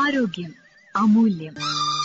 ആരോഗ്യം അമൂല്യം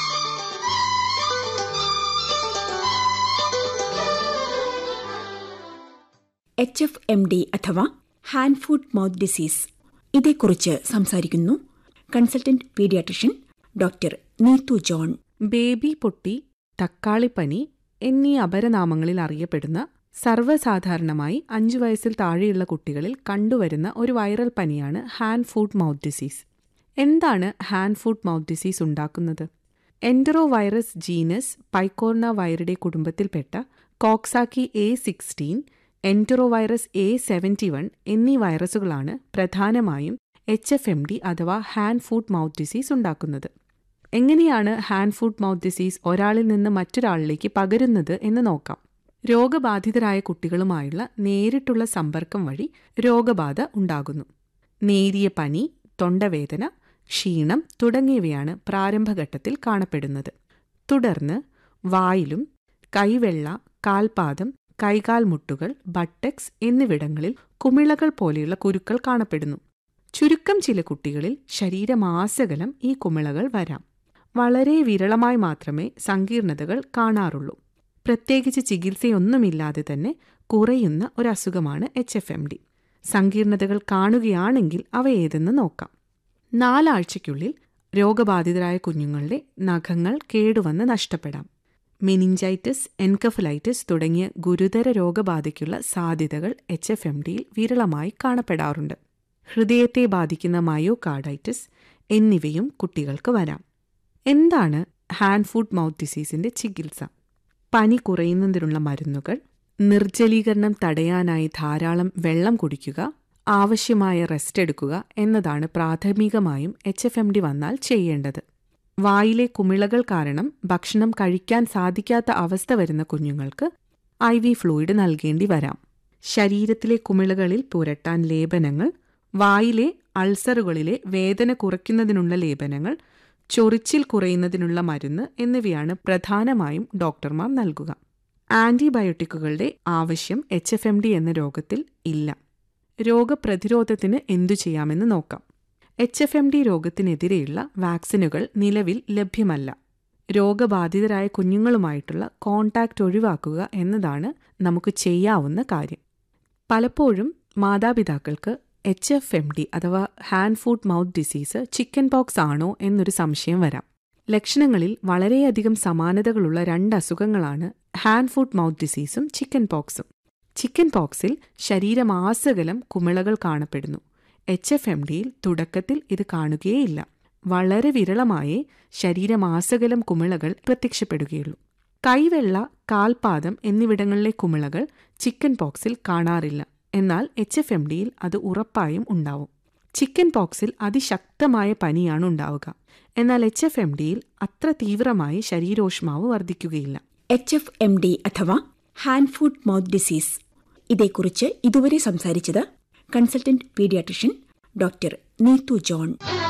H F M D അഥവാ ഹാൻഡ് ഫുഡ് മൗത്ത് ഡിസീസ് ഇതേക്കുറിച്ച് സംസാരിക്കുന്നു consultant paediatrician doctor Neethu John Baby പൊട്ടി തക്കാളിപ്പനി എന്നീ അപരനാമങ്ങളിൽ അറിയപ്പെടുന്ന സർവ്വസാധാരണമായി അഞ്ചു വയസ്സിൽ താഴെയുള്ള കുട്ടികളിൽ കണ്ടുവരുന്ന ഒരു വൈറൽ പനിയാണ് ഹാൻഡ് ഫുഡ് മൗത്ത് ഡിസീസ് എന്താണ് ഹാൻഡ് ഫുഡ് മൗത്ത് ഡിസീസ് ഉണ്ടാക്കുന്നത് എൻഡറോ വൈറസ് ജീനസ് പൈക്കോർണ വൈറുടെ കുടുംബത്തിൽപ്പെട്ട coxsackie A sixteen enterovirus A seventy one എന്നീ വൈറസുകളാണ് പ്രധാനമായും എച്ച് എഫ് എം ഡി അഥവാ ഹാൻഡ് ഫുഡ് മൗത്ത് ഡിസീസ് ഉണ്ടാക്കുന്നത് എങ്ങനെയാണ് ഹാൻഡ് ഫുഡ് മൗത്ത് ഡിസീസ് ഒരാളിൽ നിന്ന് മറ്റൊരാളിലേക്ക് പകരുന്നത് എന്ന് നോക്കാം രോഗബാധിതരായ കുട്ടികളുമായുള്ള നേരിട്ടുള്ള സമ്പർക്കം വഴി രോഗബാധ ഉണ്ടാകുന്നു നേരിയ പനി തൊണ്ടവേദന ക്ഷീണം തുടങ്ങിയവയാണ് പ്രാരംഭഘട്ടത്തിൽ കാണപ്പെടുന്നത് തുടർന്ന് വായിലും കൈവെള്ള കാൽപാദം കൈകാൽ മുട്ടുകൾ ബട്ടക്സ് എന്നിവിടങ്ങളിൽ കുമിളകൾ പോലെയുള്ള കുരുക്കൾ കാണപ്പെടുന്നു ചുരുക്കം ചില കുട്ടികളിൽ ശരീരമാസകലം ഈ കുമിളകൾ വരാം വളരെ വിരളമായി മാത്രമേ സങ്കീർണതകൾ കാണാറുള്ളൂ പ്രത്യേകിച്ച് ചികിത്സയൊന്നുമില്ലാതെ തന്നെ കുറയുന്ന ഒരു അസുഖമാണ് എച്ച് എഫ് എം ഡി സങ്കീർണതകൾ കാണുകയാണെങ്കിൽ അവ ഏതെന്ന് നോക്കാം നാലാഴ്ചയ്ക്കുള്ളിൽ രോഗബാധിതരായ കുഞ്ഞുങ്ങളുടെ നഖങ്ങൾ കേടുവന്ന് നഷ്ടപ്പെടാം മെനിഞ്ചൈറ്റിസ് എൻകഫലൈറ്റിസ് തുടങ്ങിയ ഗുരുതര രോഗബാധയ്ക്കുള്ള സാധ്യതകൾ എച്ച് എഫ് എം ഡിയിൽ വിരളമായി കാണപ്പെടാറുണ്ട് ഹൃദയത്തെ ബാധിക്കുന്ന മയോകാർഡൈറ്റിസ് എന്നിവയും കുട്ടികൾക്ക് വരാം എന്താണ് ഹാൻഡ് ഫുഡ് മൗത്ത് ഡിസീസിന്റെ ചികിത്സ പനി കുറയുന്നതിനുള്ള മരുന്നുകൾ നിർജ്ജലീകരണം തടയാനായി ധാരാളം വെള്ളം കുടിക്കുക ആവശ്യമായ റെസ്റ്റ് എടുക്കുക എന്നതാണ് പ്രാഥമികമായും എച്ച് എഫ് എം ഡി വന്നാൽ ചെയ്യേണ്ടത് വായിലെ കുമിളകൾ കാരണം ഭക്ഷണം കഴിക്കാൻ സാധിക്കാത്ത അവസ്ഥ വരുന്ന കുഞ്ഞുങ്ങൾക്ക് ഐ വി ഫ്ലൂയിഡ് നൽകേണ്ടി വരാം ശരീരത്തിലെ കുമിളകളിൽ പുരട്ടാൻ ലേപനങ്ങൾ വായിലെ അൾസറുകളിലെ വേദന കുറയ്ക്കുന്നതിനുള്ള ലേപനങ്ങൾ ചൊറിച്ചിൽ കുറയുന്നതിനുള്ള മരുന്ന് എന്നിവയാണ് പ്രധാനമായും ഡോക്ടർമാർ നൽകുക ആന്റിബയോട്ടിക്കുകളുടെ ആവശ്യം എച്ച് എഫ് എം ഡി എന്ന രോഗത്തിൽ ഇല്ല രോഗപ്രതിരോധത്തിന് എന്തു ചെയ്യാമെന്ന് നോക്കാം എച്ച് എഫ് എം ഡി രോഗത്തിനെതിരെയുള്ള വാക്സിനുകൾ നിലവിൽ ലഭ്യമല്ല രോഗബാധിതരായ കുഞ്ഞുങ്ങളുമായിട്ടുള്ള കോണ്ടാക്റ്റ് ഒഴിവാക്കുക എന്നതാണ് നമുക്ക് ചെയ്യാവുന്ന കാര്യം പലപ്പോഴും മാതാപിതാക്കൾക്ക് എച്ച് എഫ് എം ഡി അഥവാ hand foot mouth disease chickenpox ആണോ എന്നൊരു സംശയം വരാം ലക്ഷണങ്ങളിൽ വളരെയധികം സമാനതകളുള്ള രണ്ട് അസുഖങ്ങളാണ് ഹാൻഡ് ഫുഡ് മൗത്ത് ഡിസീസും ചിക്കൻ പോക്സും ചിക്കൻ പോക്സിൽ ശരീരമാസകലം കുമിളകൾ കാണപ്പെടുന്നു എച്ച് എഫ് എം ഡിയിൽ തുടക്കത്തിൽ ഇത് കാണുകയേയില്ല വളരെ വിരളമായേ ശരീരമാസകലം കുമിളകൾ പ്രത്യക്ഷപ്പെടുകയുള്ളൂ കൈവെള്ള കാൽപാദം എന്നിവിടങ്ങളിലെ കുമിളകൾ ചിക്കൻ പോക്സിൽ കാണാറില്ല എന്നാൽ എച്ച് എഫ് എം ഡിയിൽ അത് ഉറപ്പായും ഉണ്ടാവും ചിക്കൻ പോക്സിൽ അതിശക്തമായ പനിയാണ് ഉണ്ടാവുക എന്നാൽ എച്ച് എഫ് എം ഡിയിൽ അത്ര തീവ്രമായി ശരീരോഷ്മാവ് വർദ്ധിക്കുകയില്ല എച്ച് എഫ് എം ഡി അഥവാ ഹാൻഡ് ഫുഡ് മൗത്ത് ഡിസീസ് ഇതേക്കുറിച്ച് ഇതുവരെ സംസാരിച്ചത് consultant paediatrician doctor Neethu John